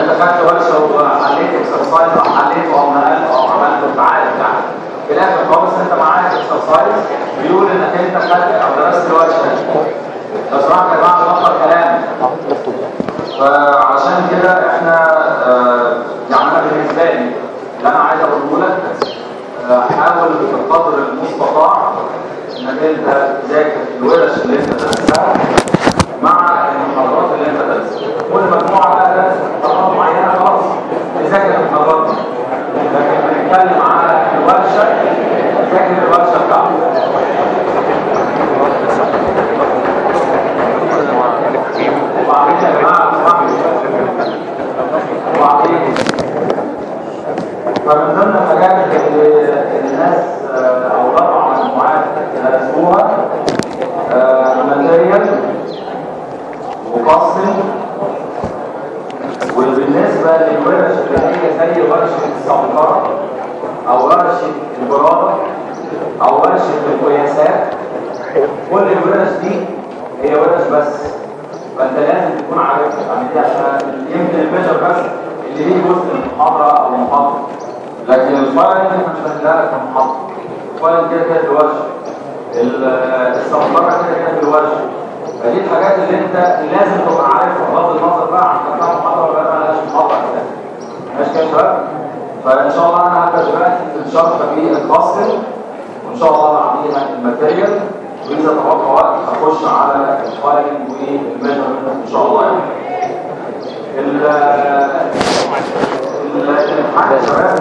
دخلت ورشه وحليت اكسرسايز او حليته او نقلته او عملته انت عارف يعني في الاخر خالص انت معاك اكسرسايز بيقول انك انت خدت او درست الورشه بس راح يا جماعه بطل كلام فعشان كده احنا آه، يعني انا بالنسبه لي اللي انا عايز اقوله لك آه، حاول بقدر المستطاع انك انت تذاكر الورش اللي انت درستها مع المحاضرات اللي انت درستها كل مجموعه بقى درست محاضرات معينه خلاص تذاكر المحاضرات دي لكن بنتكلم على الورشه تذاكر الورشه بتاعتك وبعدين يا جماعه اسمعوا وبعدين فمن ضمن الحاجات اللي الناس آه، او ربع مجموعات درسوها ماتيريال وفصل وبالنسبه للورش اللي هي زي ورشه السمكره او ورشه البراده او ورشه القياسات كل الورش دي هي ورش بس فانت لازم تكون عارفها يعني دي عشان يمكن الميجر بس اللي ليه جزء من المحاضره او المحاضره لكن الفايل دي احنا مش هنلاقيها كمحاضره الفايل كده كده في الورشه الصفاره كده كده في الورشه فدي الحاجات اللي انت لازم تبقى عارفها بغض النظر بقى عن كانت محاضره ولا ما لهاش محاضره كده ماشي كده يا شباب فان شاء الله انا هبدا دلوقتي في الشرح في الفاصل وان شاء الله بعديها الماتيريال واذا تبقى وقت هخش على الفايلنج والميجرمنت ان شاء الله يعني ال ال- الامتحان يا شباب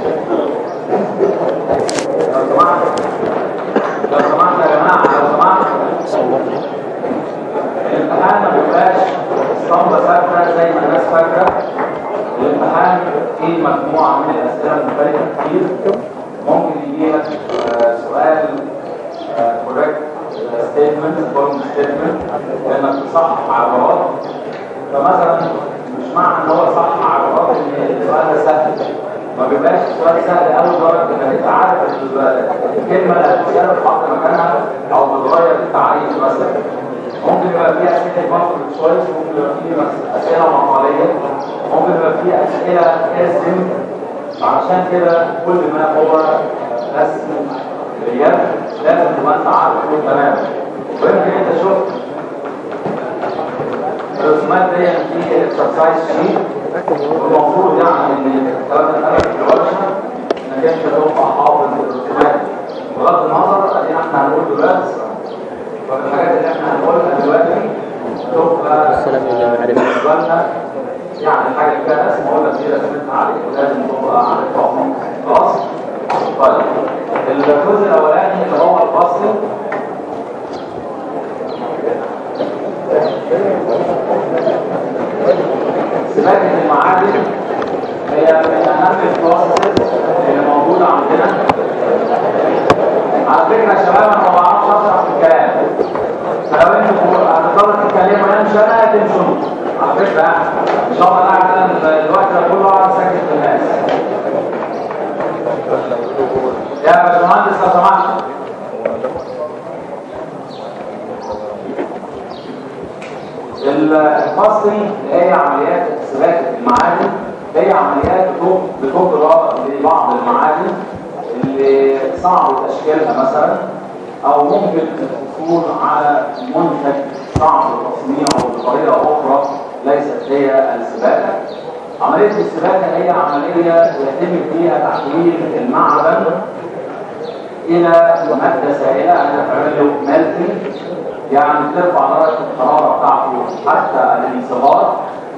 لو سمحت لو سمحت يا جماعه لو سمحت الامتحان ما بيبقاش اسطمبه ثابته زي ما الناس فاكره الامتحان فيه مجموعه من الاسئله المختلفه كتير ممكن يجي لك آه، سؤال كوريكت ستيتمنت فورم ستيتمنت لانك تصحح عبارات فمثلا مش معنى ان هو صح عبارات ان السؤال ده سهل ما بيبقاش السؤال سهل قوي لدرجه انك انت عارف ال- الكلمه اللي هتتكلم تحط مكانها او بتغير التعريف مثلا ممكن يبقى فيها اسئله مالتيبل تشويس ممكن يبقى فيه اسئله مقاليه ممكن يبقى فيه اسئله اسم عشان كده كل ما هو رسم رياض لازم تبقى انت عارفه تماما ويمكن انت شفت الرسومات دي في اكسرسايز شيت والمفروض يعني ان الكلام ده اتقال في الورشه انك انت تبقى حافظ الرسومات بغض النظر ادينا احنا هنقول دلوقتي فالحاجات اللي احنا هنقولها دلوقتي تبقى بالنسبه لنا يعني حاجه كده اسمها اقول لك دي رسمتها عليك ولازم تبقى عارفها خلاص طيب الجزء الاولاني اللي هو الفصل سباكه المعادن هي من اهم البروسيس اللي موجوده عندنا على فكره يا شباب انا ما بعرفش اشرح في الكلام فلو انتوا هتضطروا تتكلموا انا مش انا تمشوا انتوا. على فكره ان شاء الله قاعد انا الوقت ده كله اقعد ساكت في الناس يا باشمهندس لو سمحت الفصل اللي هي عمليات سباكه المعادن هي عمليات بتج- بتجرى لبعض المعادن اللي صعب تشكيلها مثلا او ممكن تكون على منتج صعب تصنيعه بطريقه اخرى ليست هي السباكه عمليه السباكه هي عمليه يتم فيها تحويل المعدن الى ماده سائله يعني تعمل له ميلتنج يعني ترفع درجه الحراره بتاعته حتى الانصهار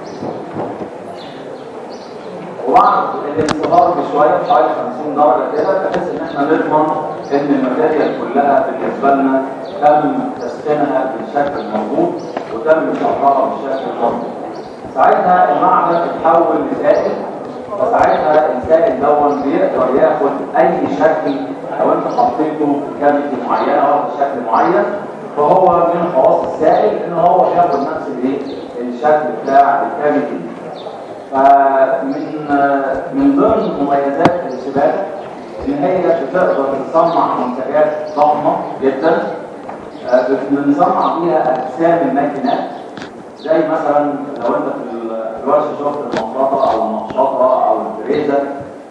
وبعد الانصهار بشويه بحوالي 50 درجه كده بحيث ان احنا نضمن ان الماتيريال كلها بالنسبه لنا تم تسخينها بالشكل المظبوط وتم شرحها بالشكل المظبوط. ساعتها المعدن اتحول لسائل وساعتها السائل دون بيقدر ياخد اي شكل لو انت حطيته في كافيتي معينه او في شكل معين فهو من خواص السائل ان هو ياخد نفس الايه الشكل بتاع الكافيتي دي. فمن من ضمن مميزات السباكه ان هي بتقدر تصنع منتجات ضخمه جدا آه، بنصنع فيها اجسام الماكينات زي مثلا لو انت في ال- في الورشه شفت المخرطه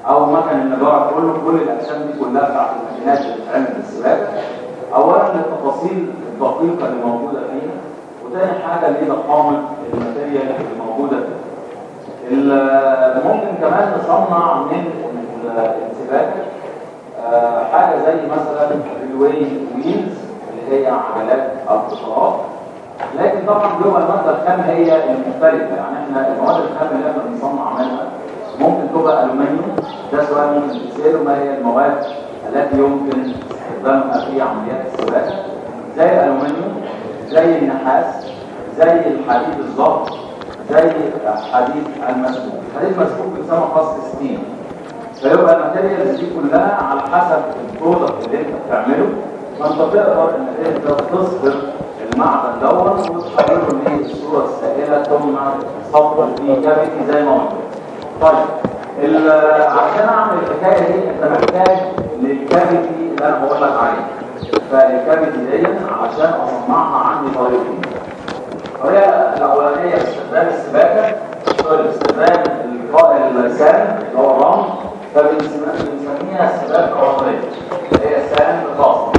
او مكن النجاره كله كل الاجسام دي كلها بتاعت الماكينات اللي بتتعمل بالسباكه اولا التفاصيل الدقيقه اللي موجوده فيها وتاني حاجه اللي هي ضخامه الماتيريال اللي موجوده فيها ال- ممكن كمان نصنع من ال- السباكه آه، حاجه زي مثلا الواي ويلز اللي هي عجلات القطارات لكن طبعا بيبقى الماده الخام هي المختلفه يعني احنا المواد الخام اللي احنا بنصنع منها ممكن تبقى الومنيوم ده سؤال ممكن تساله ما هي المواد التي يمكن استخدامها في عمليات السباكه زي الالومنيوم زي النحاس زي الحديد الضغط زي حديد المسكوك الحديد المسكوك بيسمى خاص ستيل فيبقى الماتيريالز دي كلها على حسب البرودكت اللي انت بتعمله فانت تقدر انك انت تصبر المعدن دوت وتحوله للصوره السائله ثم تصبر في كافيتي زي ما قلت طيب ال- عشان اعمل الحكايه دي انت محتاج للكافيتي اللي انا بقول لك عليه فالكافيتي دي عشان اصنعها عندي طريقتين الطريقه الاولانيه باستخدام السباكه سوري باستخدام القائل اللسان اللي هو الرمل فبنسميها السباكه الرمليه اللي هي سان خاص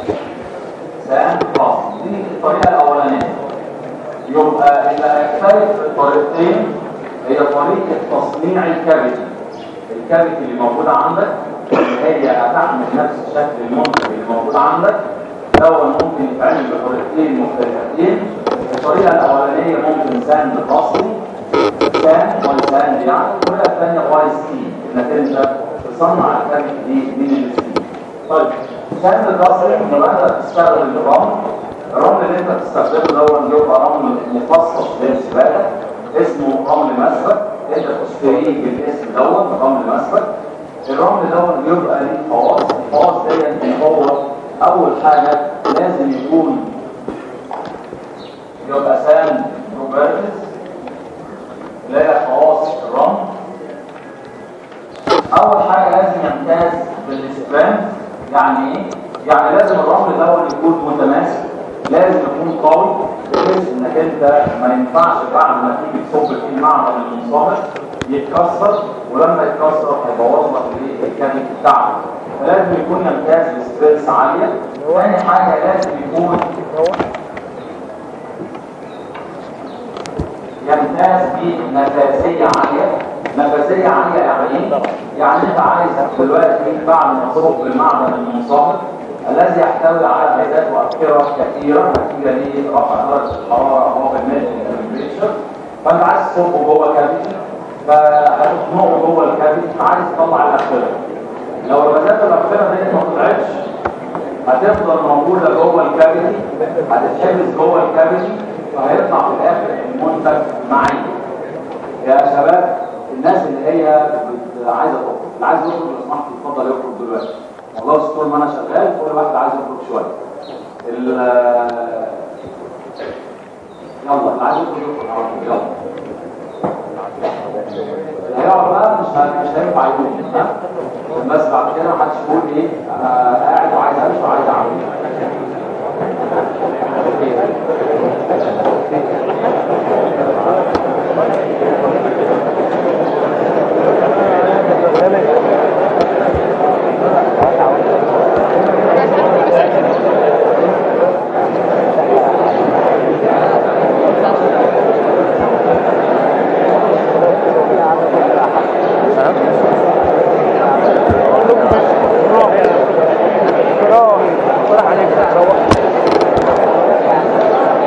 سان خاص دي الطريقه الاولانيه يبقى اللي هيختلف في الطريقتين هي طريقه تصنيع الكافيتي الكافيتي اللي موجوده عندك اللي هي هتعمل نفس شكل المنتج اللي موجود عندك الاول ممكن يتعمل بطريقتين مختلفتين الطريقه الاولانيه ممكن ساند اصلي ساند والساند يعني الطريقه الثانيه واي ستيل انك انت تصنع الكافيتي دي من الستيل طيب ساند الاصلي يبقى انت بتستخدم الرمل الرمل اللي انت بتستخدمه دوت يبقى رمل مخصص للسباكه اسمه رمل مسبك انت تشتريه بالاسم دوت رمل مسبك الرمل دوت بيبقى ليه خواص الخواص ديت ان هو اول حاجه لازم يكون يبقى سان روبرتس اللي هي خواص الرمل اول حاجه لازم يمتاز بالاستفان يعني ايه يعني لازم الرمل دوت يكون متماسك لازم يكون قوي بحيث انك انت ما ينفعش بعد ما تيجي تصب فيه المعدن المنصهر يتكسر ولما يتكسر هيبوظ لك الايه الكابل بتاعك فلازم يكون يمتاز بستريس عاليه ثاني حاجه لازم يكون يمتاز بنفاذيه عاليه نفاذيه عاليه يعني ايه؟ يعني انت عايز دلوقتي بعد ما تصب المعدن المنصهر الذي يحتوي على غازات وابكره كثيره نتيجه لرفع درجه الحراره فوق الميل تمبريتشر فانت عايز تصبه جوه كافيتي فهتخنقه جوه الكافيتي فعايز تطلع الابكره لو الغازات الابكره دي ما طلعتش هتفضل موجوده جوه الكافيتي هتتحبس جوه الكافيتي فهيطلع في الاخر المنتج معين يا شباب الناس اللي هي بت- عايزه تخرج اللي عايز يخرج لو سمحت يتفضل يخرج دلوقتي والله طول ما انا شغال كل واحد عايز يخرج شويه ال يلا اللي عايز يخرج يخرج على طول يلا اللي هيقعد بقى مش ه- مش هينفع يقوم ها عشان بس بعد كده محدش يقول ايه انا قاعد وعايز امشي وعايز اعمل روح روح عليك روح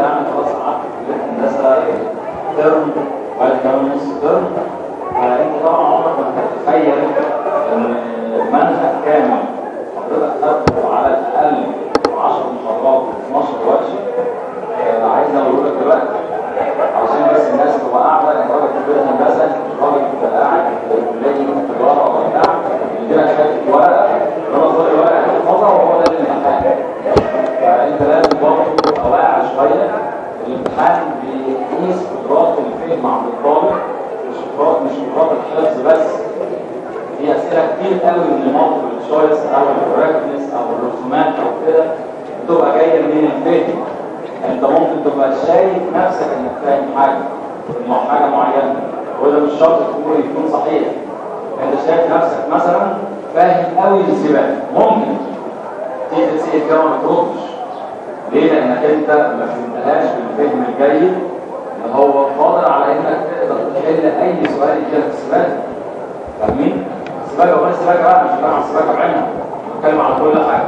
يعني خلاص قعدت في كليه هندسه ترم بعد كمان نص ترم فانت طبعا عمرك ما تتخيل ان منهج كامل حضرتك خدته على الاقل 10 محاضرات 12 ورشه آه، عايز اقول لك دلوقتي عشان بس الناس تبقى قاعده انت راجل في كليه هندسه انت راجل بتبقى قاعد في كليه تجاره ولا بتاع يديلك حته ورقه خلاص ده الورقه تحفظها وهو ده الامتحان فانت لازم برضه تبقى واقع شويه الامتحان بيقيس قدرات الفهم عند الطالب مش قدرات مش قدرات الحفظ بس في اسئله كتير قوي من المالتيبل تشويس او البراكتس او الرسومات او كده بتبقى جايه من الفهم انت ممكن تبقى شايف نفسك انك فاهم حاجه مع حاجه معينه وده مش شرط تكون يكون صحيح انت شايف نفسك مثلا فاهم قوي السباق ممكن تيجي تسال الجامعه ما تردش ليه لانك انت ما فهمتهاش بالفهم الجيد اللي هو قادر على انك تقدر تحل اي سؤال يجيلك في السباق فاهمين السباق وغير السباق بقى مش بتكلم عن السباق بعينها بتكلم عن كل حاجه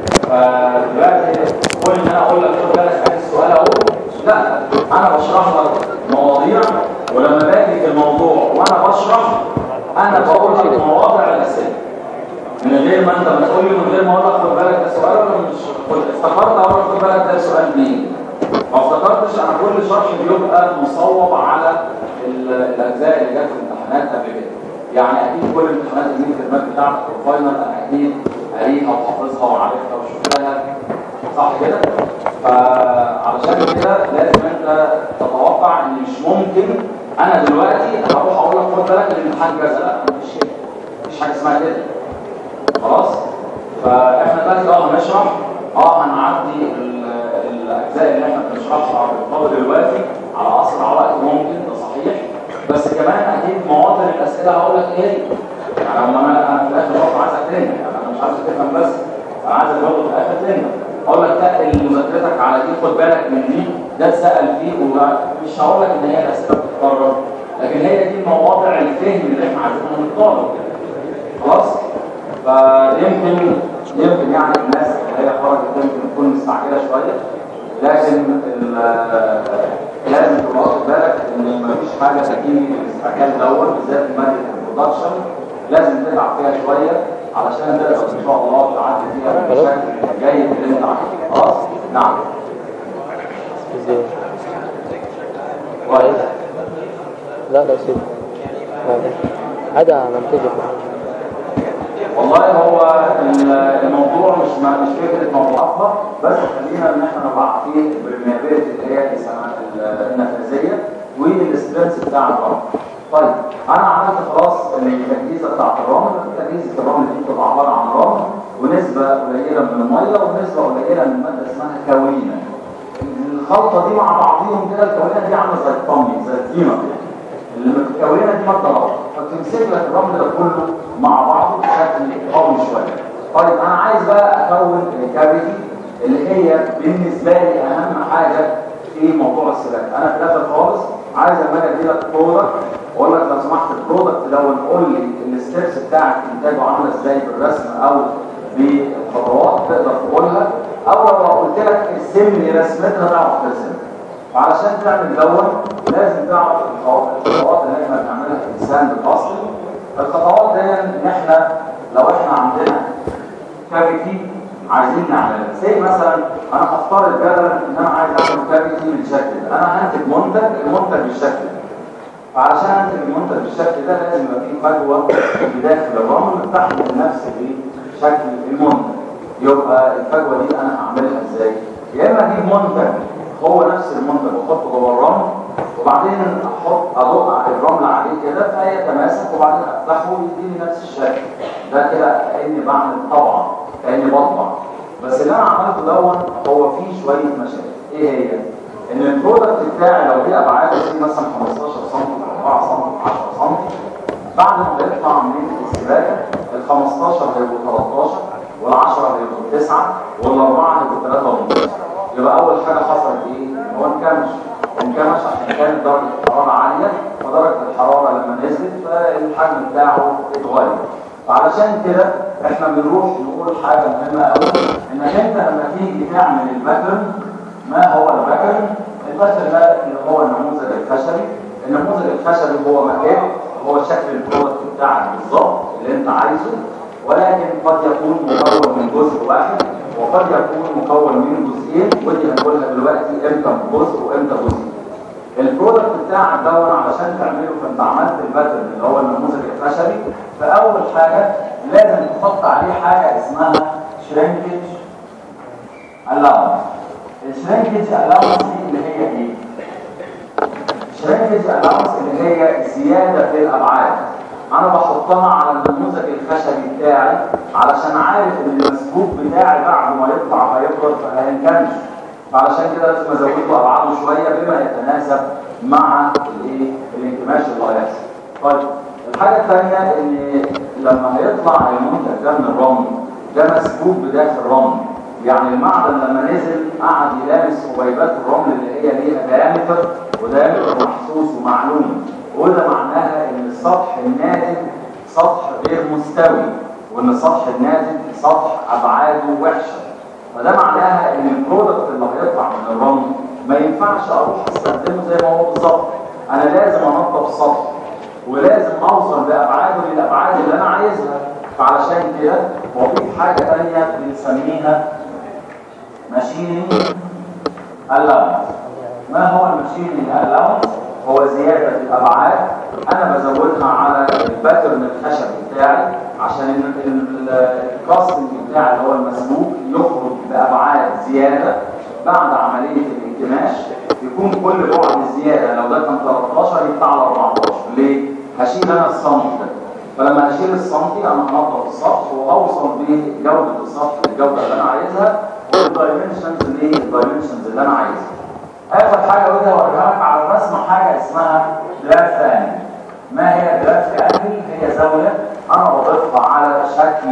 فدلوقتي كل ان انا اقول لك خد بالك هات السؤال اهو لا انا بشرح لك مواضيع ولما باجي في الموضوع وانا بشرح انا بقول لك مواضع الاسئله من غير ما انت بتقول لي من غير ما اقول لك خد بالك ده سؤال ولا مش خد- افتكرت اقول لك خد بالك ده سؤال مين ما افتكرتش انا كل شرح بيبقى مصوب على ال- الاجزاء اللي جت في الامتحانات قبل كده يعني اكيد كل الامتحانات اللي في المات بتاعتك الفاينل انا اكيد قريتها وحافظها وعارفها وشفتها صح كده فعلشان كده لازم انت تتوقع ان مش ممكن انا دلوقتي هروح اقول لك خد بالك الامتحان كذا لا مفيش كده مفيش حاجه اسمها كده خلاص فاحنا دلوقتي اه هنشرح اه هنعدي ال- الاجزاء اللي احنا بنشرحها بالفضل دلوقتي على اسرع وقت ممكن ده صحيح بس كمان اكيد مواطن الاسئله هقول لك ايه هي. يعني لما انا انا في الاخر برضه عايزك تنجح يعني انا مش عايزك تفهم بس انا عايزك برضه في الاخر تنجح اقول لك تقل مذاكرتك على دي خد بالك من دي ده اتسال فيه ومش هقول لك ان هي الاسئله بتتكرر لكن هي دي مواضع الفهم اللي احنا عايزينها من الطالب خلاص فيمكن يمكن يعني الناس اللي هي خرجت يمكن تكون مستعجله شويه لكن ال- لازم تبقى واخد بالك ان مفيش حاجه تجيني في الاستعجال دوت بالذات في ماده البرودكشن لازم تتعب فيها شويه علشان تقدر ان شاء الله تعدي فيها بشكل جيد اللي انت عايزه خلاص نعم ازاي كويس لا لا سيب عادي عادي منتجه والله هو ال- الموضوع مش ما- مش فكره موضوع اكبر بس خلينا ان احنا نبقى عارفين البرميابيلتي اللي هي السماء النفاذيه والسترينث بتاع الرمل. طيب انا عملت خلاص التجهيزه بتاعت الرمل، تجهيزه الرمل دي بتبقى عباره عن رمل ونسبه قليله من الميه ونسبه قليله من ماده اسمها كوينه. الخلطه دي مع بعضيهم كده الكوينه دي عامله زي الطمي زي الطينه كده. المكونة دي مادة رابطة فبتمسك لك الرمل ده كله مع بعضه بشكل قوي شوية طيب أنا عايز بقى أكون الكافيتي اللي هي بالنسبة لي أهم حاجة في موضوع السباق أنا في الآخر خالص عايز لما أجي أدي لك برودكت وأقول لك لو سمحت البرودكت ده قول لي الستبس بتاعك إنتاجه عاملة إزاي بالرسم أو بالخطوات تقدر تقولها أو لو قلت لك ارسم لي رسمتها تعرف ترسمها وعلشان تعمل دون لازم تعرف الخطوات الخطوات اللي احنا بنعملها في اللسان بالاصل الخطوات دي ان احنا لو احنا عندنا كافيتي عايزين نعملها زي مثلا انا هفترض جدلا ان انا عايز اعمل كافيتي بالشكل ده انا هنتج منتج المنتج بالشكل ده فعشان انتج المنتج بالشكل ده لازم يبقى في فجوه بداخل الرمل تحمل نفس شكل المنتج يبقى الفجوه دي انا هعملها ازاي يا اما اجيب منتج هو نفس المنتج واحطه جوه الرمل وبعدين احط ادق الرمل عليه كده فيتماسك وبعدين افتحه ويديني نفس الشكل ده كده كاني بعمل طبعه كاني بطبع بس اللي انا عملته دون هو فيه شويه مشاكل ايه هي ان البرودكت بتاعي لو دي ابعاده دي مثلا 15 سم 4 سم 10 سم بعد ما بيطلع من السباكه ال 15 هيبقوا 13 وال 10 هيبقوا 9 وال 4 هيبقوا 3 ونص يبقى اول حاجه حصلت ايه هو انكمش انكمش عشان كانت درجه الحراره عاليه فدرجه الحراره لما نزلت فالحجم بتاعه اتغير فعلشان كده احنا بنروح نقول حاجه مهمه قوي انك انت لما تيجي تعمل الباترن ما هو الباترن الباترن ده اللي هو النموذج الخشبي النموذج الخشبي هو مكان هو شكل البرودكت بتاعك بالظبط اللي انت عايزه ولكن قد يكون مكون من جزء واحد وقد يكون مكون من جزئين ودي هنقولها دلوقتي امتى جزء وامتى جزء البرودكت بتاعك ده علشان تعمله فانت عملت الباترن اللي هو النموذج الخشبي فاول حاجه لازم تحط عليه حاجه اسمها شرينكج الاونس الشرينكج الاونس دي اللي هي ايه شرينكج الاونس اللي هي زياده في الابعاد انا بحطها على النموذج الخشبي بتاعي علشان عارف ان المسبوك بتاعي بعد ما يطلع هيفضل فهينكمش فعلشان كده لازم ازود له ابعاده شويه بما يتناسب مع الايه الانكماش اللي هيحصل طيب الحاجه الثانيه ان لما هيطلع المنتج ده من الرمل ده مسبوك بداخل الرمل يعني المعدن لما نزل قعد يلامس حبيبات الرمل اللي هي ليها دايمتر ودايمتر محسوس ومعلوم وده معناها ان السطح الناتج سطح غير مستوي وان السطح الناتج سطح ابعاده وحشه فده معناها ان البرودكت اللي هيطلع من الرمل ما ينفعش اروح استخدمه زي ما هو بالظبط انا لازم انظف السطح ولازم اوصل بابعاده للابعاد اللي انا عايزها فعلشان كده واضيف حاجه ثانيه بنسميها ماشينينج الاونس ما هو الماشينينج الاونس هو زياده الابعاد انا بزودها على الباترن الخشبي بتاعي عشان الكاستنج بتاعي اللي هو المسلوك يخرج بابعاد زياده بعد عمليه الانكماش يكون كل بعد زياده لو ده كان 13 يطلع على 14 ليه؟ هشيل انا السنتي ده فلما هشيل السنتي انا هنظف السطح واوصل بجوده السطح للجوده اللي انا عايزها والدايمنشنز للدايمنشنز اللي انا عايزها اخر حاجه ودي اوريها لك على الرسم حاجه اسمها درافت انجل ما هي درافت انجل هي زاويه انا بضيفها على شكل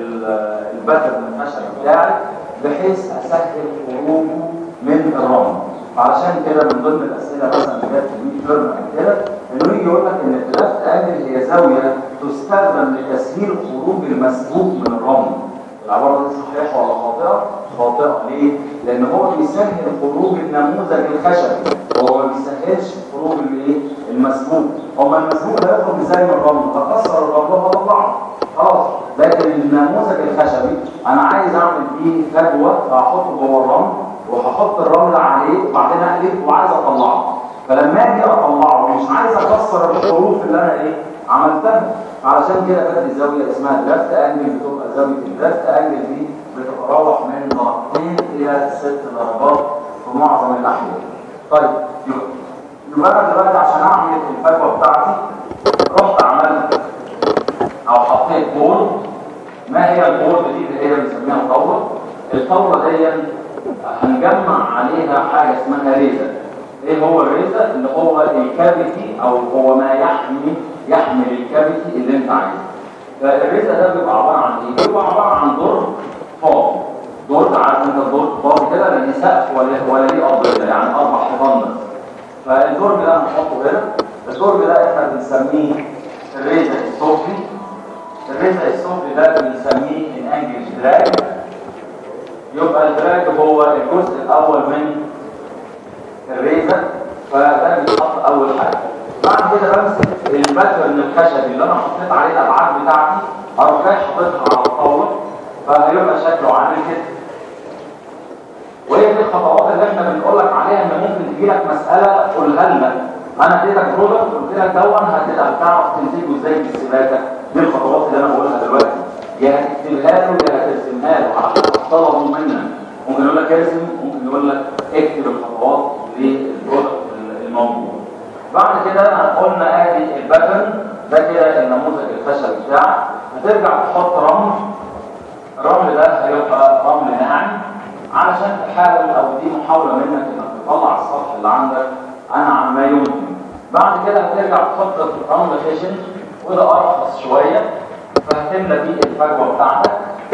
الباترن الخشب بتاعي بحيث اسهل خروجه من الرمل علشان كده من ضمن الاسئله مثلا اللي جت في ترم كده انه يجي يقول لك ان الدرافت انجل هي زاويه تستخدم لتسهيل خروج المسبوك من الرمل العباره دي صحيحه ولا خاطئه؟ خاطئه ليه؟ لان هو بيسهل خروج النموذج الخشبي وهو ما بيسهلش خروج الايه؟ المسبوك هو المسبوك ده يخرج ازاي من الرمل؟ بكسر الرمل وبطلعه خلاص لكن النموذج الخشبي انا عايز اعمل فيه فجوه فهحطه جوه الرمل وهحط الرمل عليه وبعدين اقلب وعايز اطلعه فلما اجي اطلعه مش عايز اكسر الحروف اللي انا ايه عملتها علشان كده بدي زاويه اسمها درافت انجل بتبقى زاويه الدرافت انجل دي بتتراوح من درجتين الى ست درجات في معظم الاحيان طيب يبقى انا دلوقتي عشان اعمل الفجوه بتاعتي رحت عملت او حطيت بول ما هي البول دي اللي هي بنسميها طاوله الطاوله دي هنجمع عليها حاجه اسمها ريزه ايه هو الريزه اللي هو الكافيتي او هو ما يحمي يحمل الكافيتي اللي انت عايزه فالريزه ده بيبقى عباره عن ايه بيبقى عباره عن دور فاضي دور عارف انت الدور فاضي كده لا ليه سقف ولا ولا ليه ارضيه يعني اربع حيطان بس فالدور ده هنحطه هنا الدور ده احنا بنسميه الريزه السفلي الريزه السفلي ده بنسميه الانجل دراج يبقى الدراج هو الجزء الاول من الريزه فده بيتحط اول حاجه بعد كده بمسك الباترن الخشبي اللي انا حطيت عليه الابعاد بتاعتي اروح جاي حاططها على الطاوله فهيبقى شكله عامل كده وهي دي الخطوات اللي احنا بنقول لك عليها ان ممكن تجي لك مساله قولها لنا انا اديتك برودكت قلت لك دون هتبقى بتعرف تنتجه ازاي في السباكه دي الخطوات اللي انا بقولها دلوقتي يا هتكتبها له يا هترسمها له على حسب طلبه منك ممكن يقول لك ارسم ممكن يقول لك اكتب الخطوات للبرودكت الموجود بعد كده قلنا ادي الباترن ده كده النموذج الخشبي بتاعك هترجع تحط رمل الرمل ده هيبقى رمل ناعم علشان تحاول او دي محاوله منك انك تطلع السطح اللي عندك انعم ما يمكن بعد كده هترجع تحط رمل خشن وده ارخص شويه فهتملى بيه الفجوه بتاعتك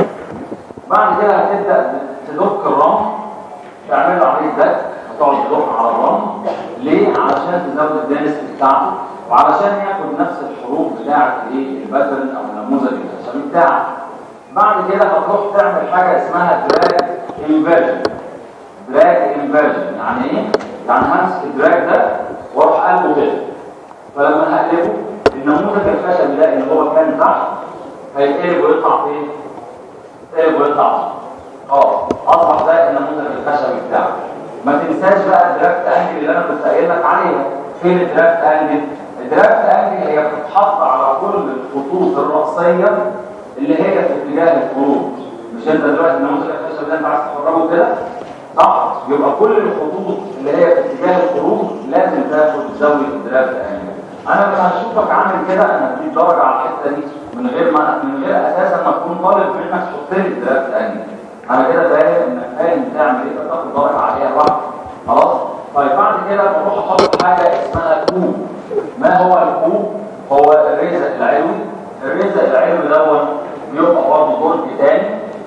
بعد كده هتبدا تدك الرمل تعمل له عمليه دك هتقعد تدق على الرمل ليه؟ علشان تزود الدنس بتاعته وعلشان ياخد نفس الحروف بتاعت ايه الباترن او النموذج الخشبي بتاعك بعد كده هتروح تعمل حاجه اسمها دراج انفيرجن دراج انفيرجن يعني ايه يعني همسك الدراج ده واروح قلبه كده فلما هقلبه النموذج الخشبي ده اللي هو كان تحت هيتقلب ويطلع فين يتقلب ويطلع اه اصبح ده النموذج الخشبي بتاعه ما تنساش بقى الدرافت انجل اللي انا كنت قايل لك عليها فين الدرافت انجل الدرافت انجل هي بتتحط على كل الخطوط الرأسية اللي هي في اتجاه الخروج مش انت دلوقتي النموذج الخشبي ده انت عايز تخرجه كده صح يبقى كل الخطوط اللي هي في اتجاه الخروج لازم تاخد زاويه الدرافت انجل انا لما هشوفك عامل كده انا هديك درجه على الحته دي من غير ما من غير اساسا ما تكون طالب منك تحط لي الدرافت انجل انا كده فاهم انك فاهم تعمل ايه فتاخد درجه عليها لوحدك خلاص طيب بعد كده بروح احط حاجه اسمها كوب ما هو الكوب هو الرزق العلوي الرزق العلوي دوت بيبقى برضه درج تاني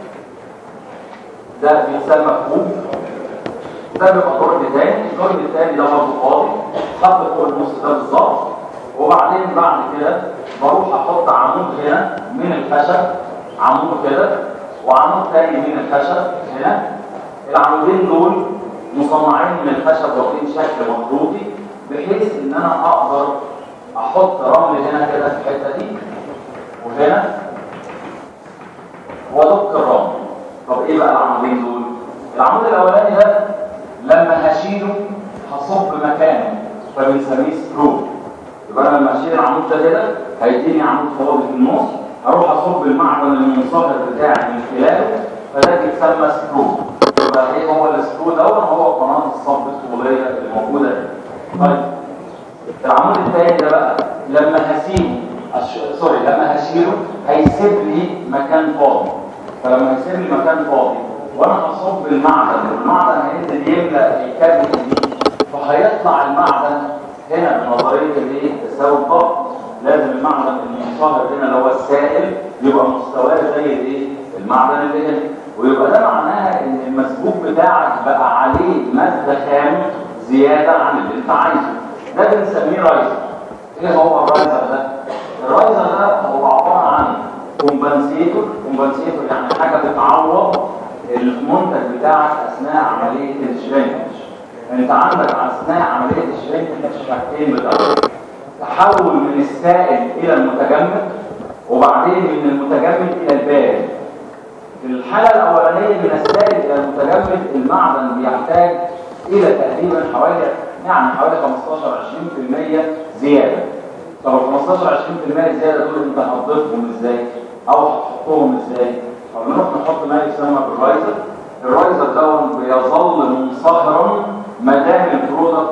ده بيتسمى كوب ده بيبقى درج تاني الدرج التاني ده برضه فاضي خط فوق النص ده بالظبط وبعدين بعد كده بروح احط عمود هنا من الخشب عمود كده وعمود تاني من الخشب هنا العمودين دول مصنعين من الخشب واخدين شكل مخروطي بحيث ان انا اقدر احط رمل هنا كده في الحته دي وهنا وادق الرمل طب ايه بقى العمودين دول العمود الاولاني ده لما هشيله هصب مكانه فبنسميه سكرو يبقى انا لما اشيل العمود ده كده هيديني عمود فاضي في النص اروح اصب المعدن المنصهر بتاعي من خلاله فده بيتسمى سكرو يبقى ايه هو السكرو ده هو قناه الصب الطوليه اللي موجوده دي طيب العمود الثاني ده بقى لما هسيبه أش... سوري لما هشيله هيسيب لي مكان فاضي فلما هيسيب لي مكان فاضي وانا هصب المعدن والمعدن هينزل يملى الكابيتي دي فهيطلع المعدن هنا بنظريه الايه تساوي الضغط لازم المعدن المنصهر هنا اللي هو السائل يبقى مستواه زي الايه المعدن اللي هنا ويبقى ده معناها ان المسبوك بتاعك بقى عليه ماده خام زياده عن اللي انت عايزه ده بنسميه رايزر ايه هو الرايزر ده الرايزر ده هو عباره عن كومبنسيتور كومبنسيتور يعني حاجه بتعوض المنتج بتاعك اثناء عمليه الشرينكج انت عندك اثناء عمليه الشرينكج حاجتين بتعمل تحول من السائل الى المتجمد وبعدين من المتجمد الى البارد في الحاله الاولانيه من السائل الى المتجمد المعدن بيحتاج الى تقريبا حوالي يعني حوالي 15 20% زياده طب ال 15 20% زياده دول انت هتضيفهم ازاي او هتحطهم ازاي فبنروح نحط ما يسمى بالرايزر الرايزر ده بيظل منصهرا ما دام البرودكت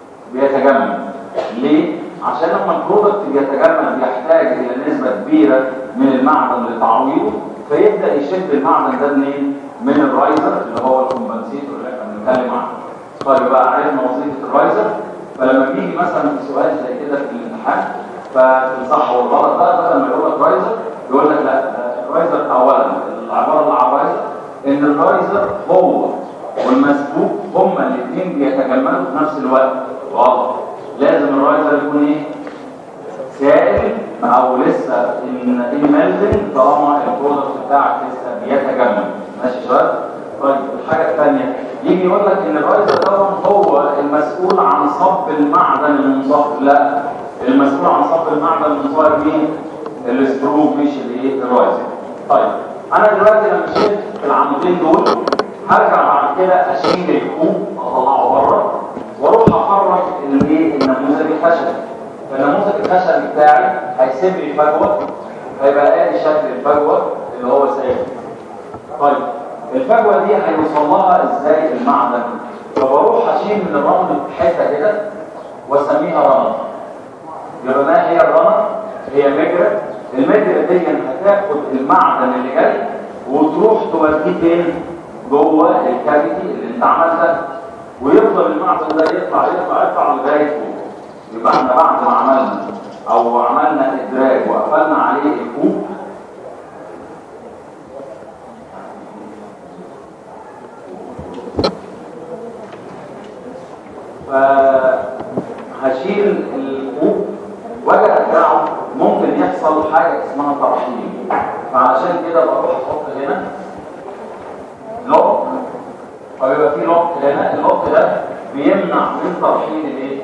بيتجمد ليه عشان لما البرودكت بيتجمد بيحتاج الى نسبه كبيره من المعدن لتعويضه فيبدا يشد المعدن ده منين من الرايزر اللي هو الكومبنسيتور اللي احنا بنتكلم عنه طيب بقى عرفنا وظيفه الرايزر فلما بيجي مثلا في سؤال زي كده في الامتحان ففي الصح والغلط ده بدل ما يقول لك رايزر يقول لك لا الرايزر اولا العباره اللي على الرايزر ان الرايزر هو والمسبوك هما الاثنين بيتجمدوا في نفس الوقت غلط لازم الرايزر يكون ايه سائل او لسه ان ملزم طالما البرودكت بتاعك لسه بيتجمد ماشي يا شباب طيب الحاجه الثانيه يجي يقول لك ان الرايزر ده هو المسؤول عن صب المعدن المنصهر لا المسؤول عن صب المعدن المنصهر مين السكرو مش الايه الرايزر طيب انا دلوقتي لما شلت العمودين دول هرجع بعد كده اشيل الكوب اطلعه بره واروح احرك الايه النموذج الخشبي فالنموذج الخشبي بتاعي هيسيب لي فجوه هيبقى ادي شكل الفجوه اللي هو سايب طيب الفجوه دي هيوصل لها ازاي المعدن فبروح اشيل من الرمل حته كده واسميها رمل يبقى ما هي الرمل هي مجرى المجرى دي هتاخد المعدن اللي جاي وتروح توديه فين جوه الكافيتي اللي انت عملتها ويفضل المعدن ده يطلع يطلع يطلع لغايه فوق يبقى احنا بعد ما عملنا او عملنا ادراج وقفلنا عليه الكوب فهشيل الكوب واجي ارجعه ممكن يحصل حاجه اسمها ترحيل فعشان كده بروح احط هنا لوك فبيبقى فيبقى في لوك هنا اللوك ده بيمنع من ترحيل الايه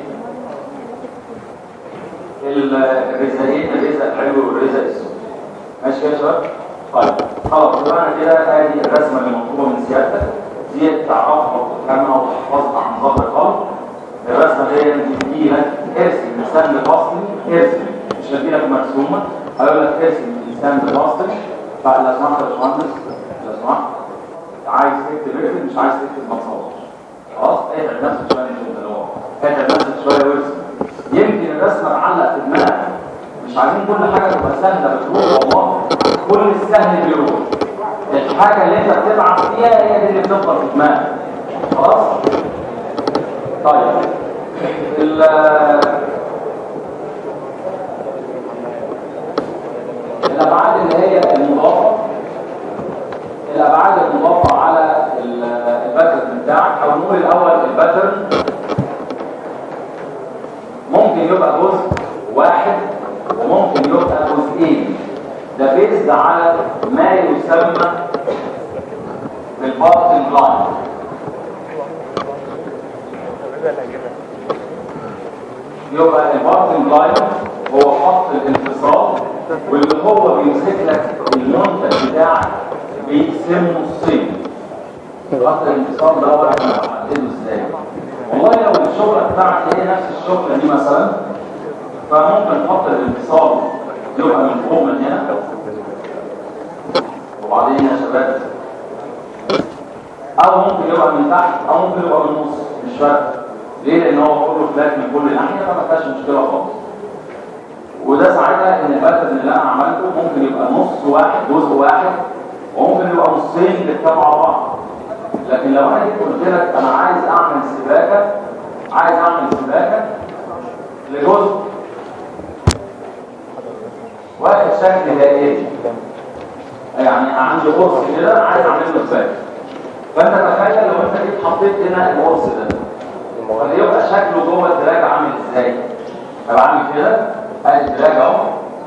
الرزقين الرزق العلوي والرزق السفلي ماشي كده يا شباب طيب خلاص يبقى انا كده ادي الرسمه اللي مطلوبه من سيادتك دي تعرفها وتفهمها وتحفظها عن ظهر القلب الرسمه دي بتدي لك ارسم الانسان الاصلي ارسم مش هدي لك مرسومه هقول لك ارسم الانسان الاصلي فلو سمحت يا باشمهندس لو سمحت عايز تكتب اكتب مش عايز تكتب ما تصورش خلاص اتعب نفسك شويه من اللي هو اتعب نفسك شويه وارسم يمكن الرسمه تعلق في دماغك مش عايزين كل حاجه تبقى سهله بتروح والله كل السهل بيروح الحاجه اللي انت بتتعب فيها هي دي اللي بتفضل في دماغك خلاص طيب ال الابعاد اللي هي المضافه الابعاد المضافه على ال- الباترن بتاعك او نقول الاول الباترن ممكن يبقى جزء واحد وممكن يبقى جزئين ده بيزد على ما يسمى بالبارتن لاين يبقى البارتن لاين هو خط الانفصال واللي هو بيمسك لك المنتج بتاعك بيقسمه نصين خط الانفصال ده هو احنا هنحدده ازاي والله لو الشغله بتاعتي هي نفس الشغله دي مثلا فممكن خط الانفصال يبقى من فوق من هنا وبعدين يا شباب او ممكن يبقى من تحت او ممكن يبقى من النص مش فارق ليه لان هو كله فلات من كل ناحيه فما فيهاش مشكله خالص وده ساعتها ان الباترن اللي انا عملته ممكن يبقى نص واحد جزء واحد وممكن يبقى نصين بيركبوا على بعض لكن لو انا جيت قلت لك انا عايز اعمل سباكه عايز اعمل سباكه لجزء واخد شكل دائري يعني عندي قرص كده عايز اعمل له سباكه فانت تخيل لو انت جيت حطيت هنا القرص ده فيبقى شكله جوه الدراج عامل ازاي هبقى عامل كده ادي الدراج اهو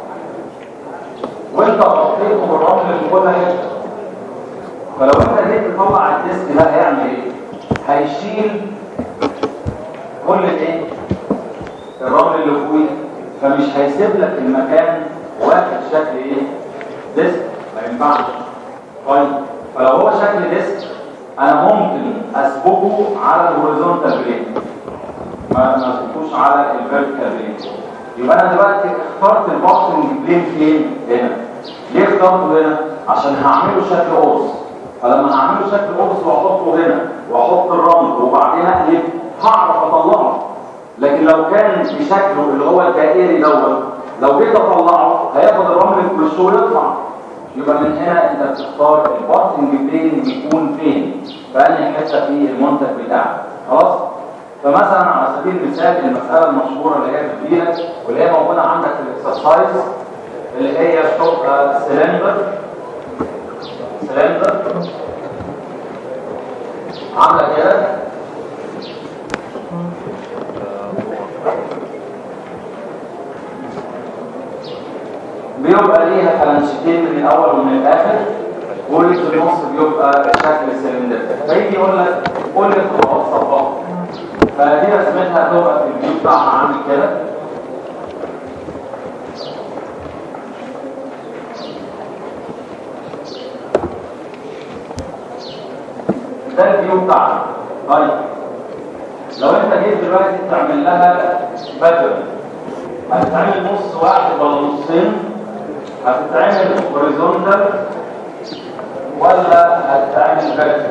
وانت غطيته بالرمل من كل حته فلو انت جيت تطلع الديسك ده هيعمل ايه هيشيل كل الايه الرمل اللي فوقيه فمش هيسيب لك المكان واخد شكل ايه ديسك ما ينفعش طيب فلو هو شكل ديسك انا ممكن اسبقه على الهوريزونتال بلين ما ما اسبقوش على الفيرتيكال بلين يبقى انا دلوقتي اخترت البوكسنج بلين فين هنا ليه اخترته هنا عشان هعمله شكل قرص فلما هعمله شكل قرص واحطه هنا واحط الرمل وبعدين اقلب هعرف اطلعه لكن لو كان بشكله اللي هو الدائري دوت لو جيت اطلعه هياخد الرمل في ويطلع يبقى من هنا انت بتختار البارتنج بلين بيكون فين في انهي حته في المنتج بتاعك خلاص فمثلا على سبيل المثال المساله المشهوره اللي هي كبيره واللي هي موجوده عندك في الاكسرسايز اللي هي بتبقى سلندر سلندر عامله كده بيبقى ليها فلانشتين من الاول ومن الاخر واللي في النص بيبقى شكل السلندر فيجي يقول لك قول لي تبقى صفاء فدي رسمتها تبقى في الفيو بتاعها عامل كده ده الفيو بتاعها طيب لو انت جيت دلوقتي تعمل لها باترن هتتعمل نص واحد ولا نصين هتتعمل هوريزونتال ولا هتتعمل فيرتيكال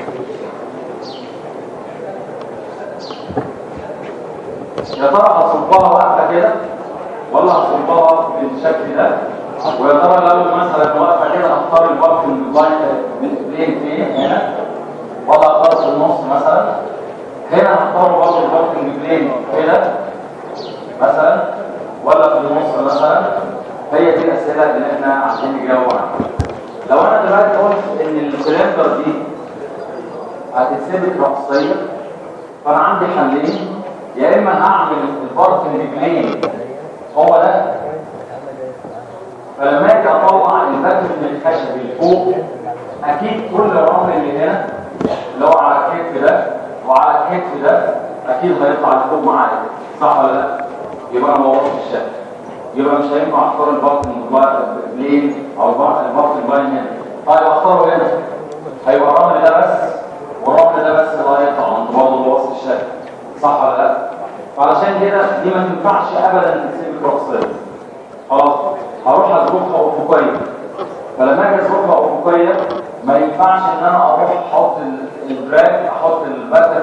يا ترى هصبها واقفه كده ولا هصبها بالشكل ده ويا ترى لو مثلا واقفه كده هختار الباركنج لاين لين فين هنا ولا اختار في النص مثلا هنا هختار برضه الباركنج بلين كده مثلا ولا في النص مثلا هي دي الاسئله اللي احنا عايزين نجاوب عنها لو انا دلوقتي قلت ان السلندر دي هتتثبت رأسيا فانا عندي حلين يا اما هعمل البارتن بلين هو ده فلما اجي اطلع الباتن من الخشب لفوق اكيد كل الرمل اللي هنا اللي هو على الكتف ده وعلى الكتف ده اكيد هيطلع لفوق معايا صح ولا لا يبقى انا بوظت الشكل يبقى مش هينفع اختار البطن بلين او البطن باين هنا طيب اختاره هنا هيبقى الرمل ده بس والرمل ده بس اللي هيطلع انت برضه بوظت الشكل صح ولا لا فعلشان كده دي ما تنفعش ابدا تسيب الكروسفير خلاص هروح اظبطها افقيه فلما اجي اظبطها افقيه ما ينفعش ان انا اروح احط الدراج احط البتر